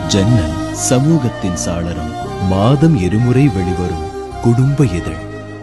ஜன்னல் சமூகத்தின் சாளரம் மாதம் இருமுறை வெளிவரும் குடும்ப இதழ்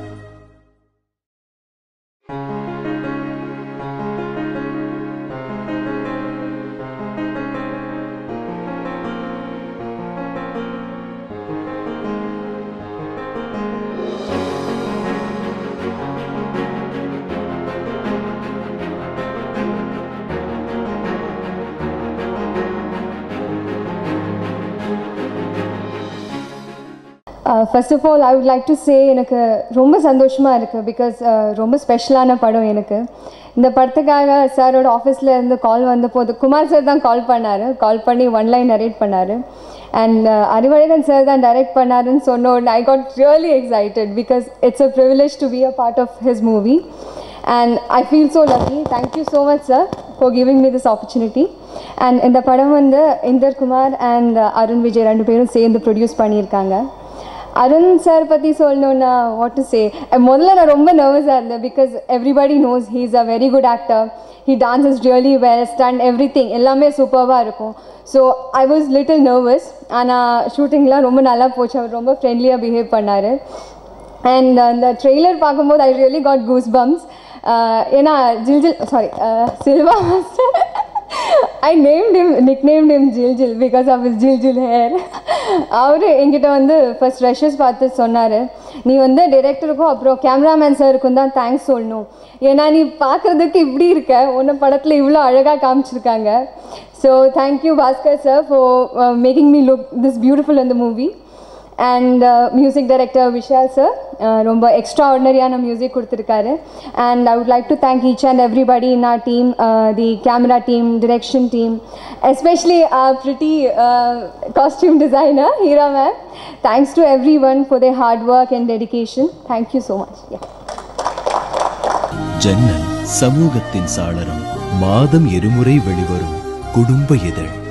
first of all I would like to say எனக்கு ரொம்ப சந்தோஷமாக இருக்குது பிகாஸ் ரொம்ப ஸ்பெஷலான படம் எனக்கு இந்த படத்துக்காக சாரோட ஆஃபீஸில் இருந்து கால் வந்த போது குமார் சார் தான் கால் பண்ணார் கால் பண்ணி ஒன் லைன் நரேட் பண்ணார் அண்ட் அறிவழகன் சார் தான் டைரக்ட் பண்ணாருன்னு சொன்ன உடனே I got really excited because it's a privilege to be a part of his movie and I feel so lucky thank you so much sir for giving me this opportunity and இந்த படம் வந்து Inder Kumar and Arun Vijay ரெண்டு பேரும் சேர்ந்து produce பண்ணியிருக்காங்க Arun sir பற்றி சொல்லணுன்னா what to say முதல்ல நான் ரொம்ப நர்வஸாக இருந்தேன் because everybody knows he is a very good actor he dances really well stunt everything எல்லாமே சூப்பராக இருக்கும் so I was little nervous ஆனால் ஷூட்டிங்லாம் ரொம்ப நல்லா போச்சு அவர் ரொம்ப ஃப்ரெண்ட்லியாக பிஹேவ் பண்ணார் அண்ட் அந்த ட்ரெய்லர் பார்க்கும்போது I really got goosebumps ஏன்னா Jil Jil sorry Silva master I named him nick named him Jil ஜில் பிகாஸ் ஆஃப் his ஜில் ஜில் ஹேர் அவர் என்கிட்ட வந்து ஃபர்ஸ்ட் ரஷஸ் பார்த்து சொன்னார் நீ வந்து டிரெக்டருக்கும் அப்புறம் கேமராமேன் சாருக்கும் தான் தேங்க்ஸ் சொல்லணும் ஏன்னா நீ பார்க்குறதுக்கு இப்படி இருக்க உன்னை படத்தில் இவ்வளோ அழகாக காமிச்சிருக்காங்க so thank you Bhaskar sir for making me look this beautiful இந்த movie and music director Vishal sir ரொம்ப எக்ஸ்ட்ரா ஆர்டினரியான மியூசிக் கொடுத்துருக்காரு and I would like to thank each and everybody in our team the camera team direction team especially pretty costume designer Heera ma'am thanks to everyone for their hard work and dedication thank you so much yeah ஜன்னல் சமூகத்தின் சாளரம் மாதம் இருமுறை வெளிவரும் குடும்ப இதழ்